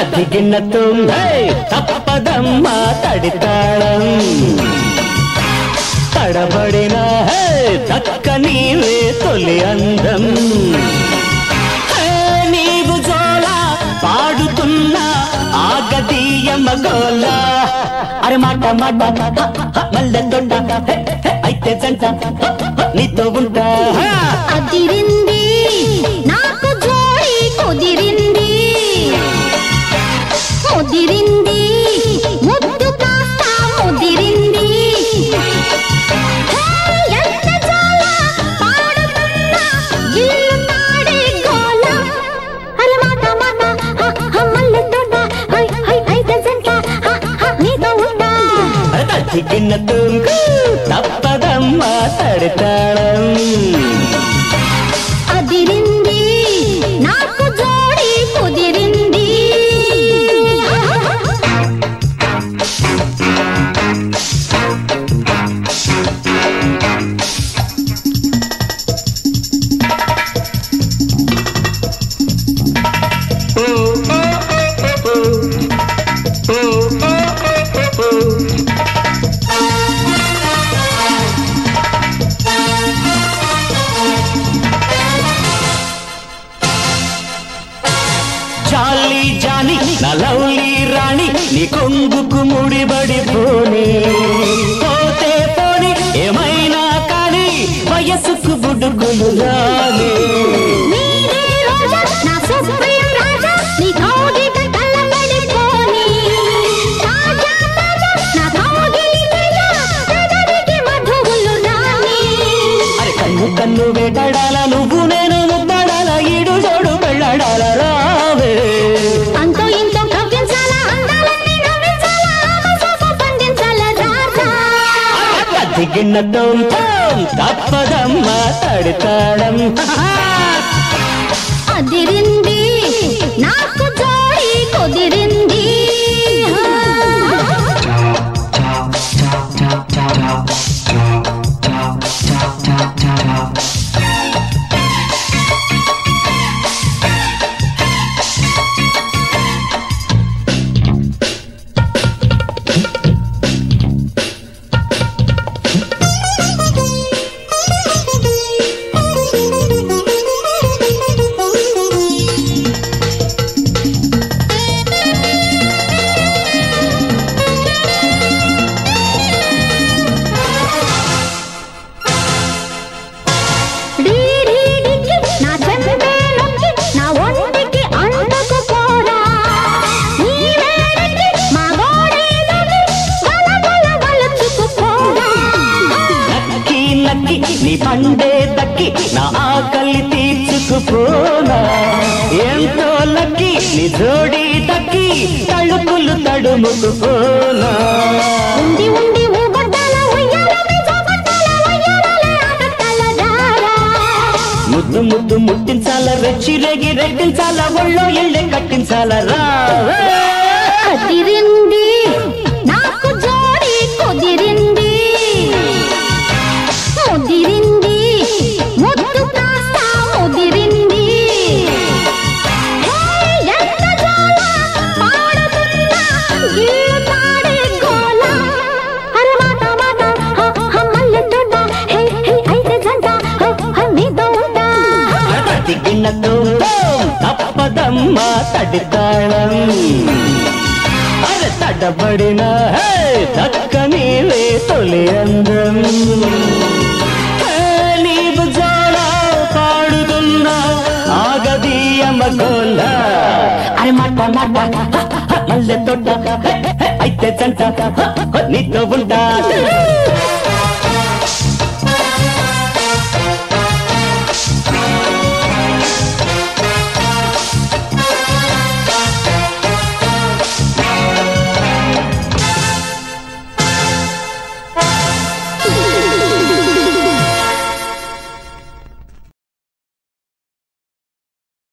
తదిగినతో తప్పదమ్మా తడితాళం తడబడిన హే, దక్క నీవే తొలి అందం హే, నీవు జోల పాడుతున్న ఆగదీయ మగోల అరే మాట మాట హ, హ, మల్లె తొండ హే, హే, అయితే జంట హ, హ, నీతో ఉంటా హ. అదిరింది నాకు జోడి కుదిరింది ముదిరింది ముద్దు కాస్త ముదిరింది హే, ఎంత జోల పాడుతున్నా ఇల్లు తాడే గోల అరే మాట మాట హ, హ, మల్లె తోట హై హై అయితే జంట హ, హ, నీతో ఉంటా తదిగిన తూంగు తప్పదమ్మా తడితాళం అదిరింది నాకు జోడి కుదిరింది జాలి జాని నా లవ్లీ రాణి నీ కొంగుకు ముడిబడి పోని పోతే పోని ఏమైనా కానీ వయసుకు బుడుగులు రాని నీరే రోజా నా సుప్రియ రాజా నీ కౌగిట కళ్ళబడిపోని తాజా తాజా నా కౌగిలి తేజ పెదవికి మధువులు రాని అరే కన్ను కన్ను వేటాడాల నువ్వు నేను ముద్దాడాల ఈడు జోడు వెళ్ళాడాల రావే అంతో ఇంతో కవ్వించాలా అందాలన్నీ నవ్వించాలా ఆమసోస పండించాలా రాజా దిగిన్నతో తప్పదమ్మా తడితాళం అదిరింది నాకు జోడి కుదిరింది డీడీడికి నా చెంపే నొక్కి నా ఒంటికి అంటకు పోరా నీ వేడికి మా గోడేదకి గల గల గలచుకు పోరా నక్కి నక్కి నీ పండే దక్కి నా ఆకలి తీర్చుకుపోనా ఎంతో లక్కి నీ జోడి దక్కి తడుకులు తడుముకుపోనా ఉండి ఉండి ఊగొడ్డాల ఉయ్యాలమే జోగొట్టాల ఉయ్యాలలే ఆగట్టాల జారా ముద్దు ముద్దు ముట్టించాల రెచ్చి రేగి రెట్టించాల ఒళ్ళో ఇళ్ళే కట్టించాల రా అదిరింది నాకు జోడి కుదిరింది ముదిరింది ముద్దు కాస్త ముదిరింది హే, ఎంత జోల పాడుతున్నా ఇల్లు తాడే గోల అరే మాట మాట హ, హ, మల్లె తోట హే హే అయితే జంట హ, హ, నీతో ఉంటా దిగినతో తప్పదమ్మా తడితాళం అరే తడబడిన హే, దక్క నీవే తొలి అందం హే, నీవు జోడ పాడుతున్న ఆగదీయ మగోల అరే మాట మాట హ, హ, మల్లె తోట హే, హే, అయితే చంట హ, హ, నీతో ఉంటా